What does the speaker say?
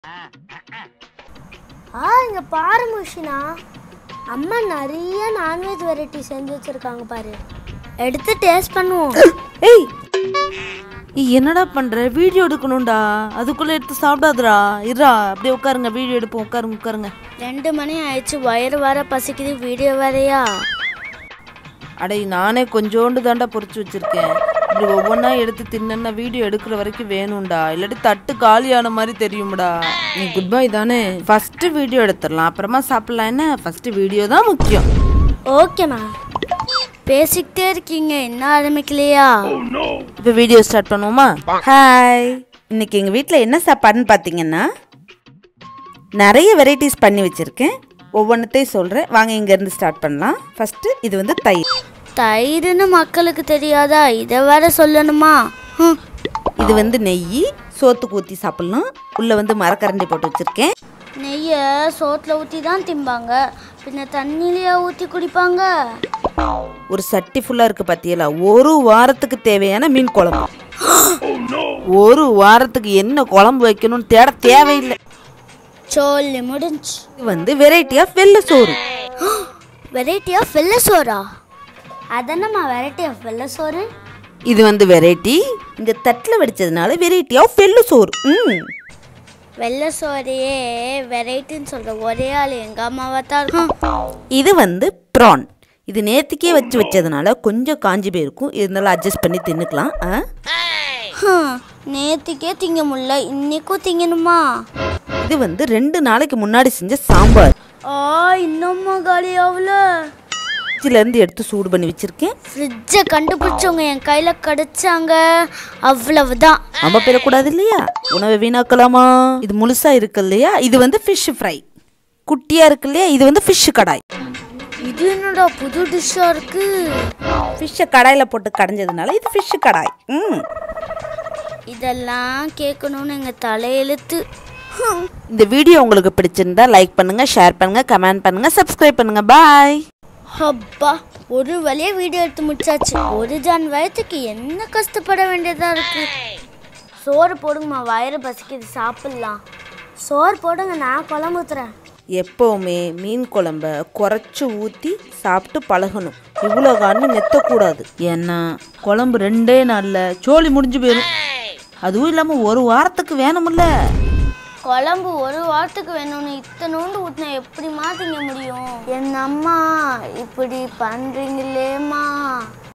ஆ இங்க பாரு முஷினா அம்மா நிறைய நான்வெஜ் வெரைட்டி செஞ்சு வச்சிருக்காங்க பாரு எடுத்து டேஸ்ட் பண்ணுவோம் ஏய் நீ என்னடா பண்ற வீடியோ எடுக்கணும்டா அதுக்குள்ள எடுத்து சாப்பிடாதடா இருடா அப்படியே உட்காருங்க வீடியோ எடுப்போம் உட்காருங்க உட்காருங்க ரெண்டு மணி ஆயிடுச்சு வயிறு வர பசிக்குது வீடியோ வேறையா அடே நானே கொஞ்சோண்டு தாண்டா பொரிச்சு வச்சிருக்கேன் இப்படி ஒவ்வொன்றா எடுத்து தின்னா வீடியோ எடுக்கிற வரைக்கும் வேணும்டா இல்லாட்டி தட்டு காலியான மாதிரி தெரியும்டா நீ குட் பை தானே ஃபர்ஸ்ட் வீடியோ எடுத்துடலாம் அப்புறமா சாப்பிடலாம் என்ன ஃபர்ஸ்ட் வீடியோ தான் முக்கியம் ஓகேம்மா பேசிக்கிட்டே இருக்கீங்க என்ன ஆரம்பிக்கலையா இப்போ வீடியோ ஸ்டார்ட் பண்ணுவோமா ஹாய் இன்னைக்கு எங்கள் வீட்டில் என்ன சாப்பாடுன்னு பார்த்தீங்கன்னா நிறைய வெரைட்டிஸ் பண்ணி வச்சுருக்கேன் ஒவ்வொன்றத்தையும் சொல்கிறேன் வாங்க இங்கேருந்து ஸ்டார்ட் பண்ணலாம் ஃபஸ்ட்டு இது வந்து தயிர் தயிர்னு மக்களுக்கு தெரியாதா இதை வேற சொல்லணுமா ஹம். இது வந்து நெய் சோத்துக்கு ஊற்றி சாப்பிட்லாம் உள்ளே வந்து மரக்கரண்டி போட்டு வச்சுருக்கேன் நெய்யை சோத்துல ஊற்றி தான் திம்பாங்க பின்ன தண்ணியிலையா ஊற்றி குடிப்பாங்க ஒரு சட்டி ஃபுல்லாக இருக்குது பார்த்தியலா ஒரு வாரத்துக்கு தேவையான மீன் குழம்பு ஒரு வாரத்துக்கு என்ன குழம்பு வைக்கணும்னு தேட தேவையில்லை சொல்லி முடிஞ்சு இது வந்து வெரைட்டி ஆஃப் வெள்ளை சோறு வெரைட்டி ஆஃப் வெள்ளை சோறா அதென்னம்மா வெரைட்டி ஆஃப் வெள்ளை சோறு இது வந்து வெரைட்டி இந்த தட்டில் வெடிச்சதுனால வெரைட்டி ஆஃப் வெள்ளை சோறு ம் வெள்ளை சோறையே வெரைட்டின்னு சொல்கிற ஒரே ஆள் எங்கள் அம்மாவாக தான் இருக்கும் இது வந்து ப்ரான் இது நேற்றுக்கே வச்சு வச்சதுனால கொஞ்சம் காஞ்சி போயிருக்கும் இருந்தாலும் அட்ஜஸ்ட் பண்ணி தின்னுக்கலாம் ஆ ஹம், நேத்திக்கே திங்க முடியல இன்னைக்கும் திங்கணுமா இது வந்து ரெண்டு நாளைக்கு முன்னாடி செஞ்ச சாம்பார் ஆ இன்னும்மா காலி ஆகல ஃப்ரிட்ஜிலேருந்து எடுத்து சூடு பண்ணி வச்சுருக்கேன் ஃப்ரிட்ஜை கண்டுபிடிச்சவங்க என் கையில் கிடைச்சாங்க அவ்வளவுதான் நம்ம பெறக்கூடாது இல்லையா உணவை வீணாக்கலாமா இது முழுசா இருக்கு இல்லையா இது வந்து ஃபிஷ் ஃப்ரை குட்டியா இருக்கு இல்லையா இது வந்து ஃபிஷ் கடாய் இது என்னடா புது டிஷ்ஷாக இருக்கு ஃபிஷ்ஷை கடாயில் போட்டு கடைஞ்சதுனால இது ஃபிஷ் கடாய் ம் இதெல்லாம் கேட்கணும்னு எங்கள் தலையெழுத்து ஹம். இந்த வீடியோ உங்களுக்கு பிடிச்சிருந்தா லைக் பண்ணுங்க ஷேர் பண்ணுங்க கமெண்ட் பண்ணுங்க சப்ஸ்கிரைப் பண்ணுங்க பாய் அப்பா ஒரு வழியா வீடியோ எடுத்து முடிச்சாச்சு ஒரு ஜான் வயத்துக்கு என்ன கஷ்டப்பட வேண்டியதா இருக்கு சோறு போடுங்கம்மா வயிறு பசிக்குது சாப்பிடலாம் சோறு போடுங்க நான் குழம்பு ஊத்துறேன் எப்போவுமே மீன் குழம்ப குறைச்சி ஊற்றி சாப்பிட்டு பழகணும் இவ்வளோ காரணி நெத்தக்கூடாது ஏன்னா குழம்பு ரெண்டே நாளில் சோழி முடிஞ்சு போயிடும் அதுவும் இல்லாமல் ஒரு வாரத்துக்கு வேணும்ல குழம்பு ஒரு வாரத்துக்கு வேணும்னு இத்தனோண்டு ஊற்றினா எப்படி மாத்திங்க முடியும் என் அம்மா இப்படி பண்றீங்களேம்மா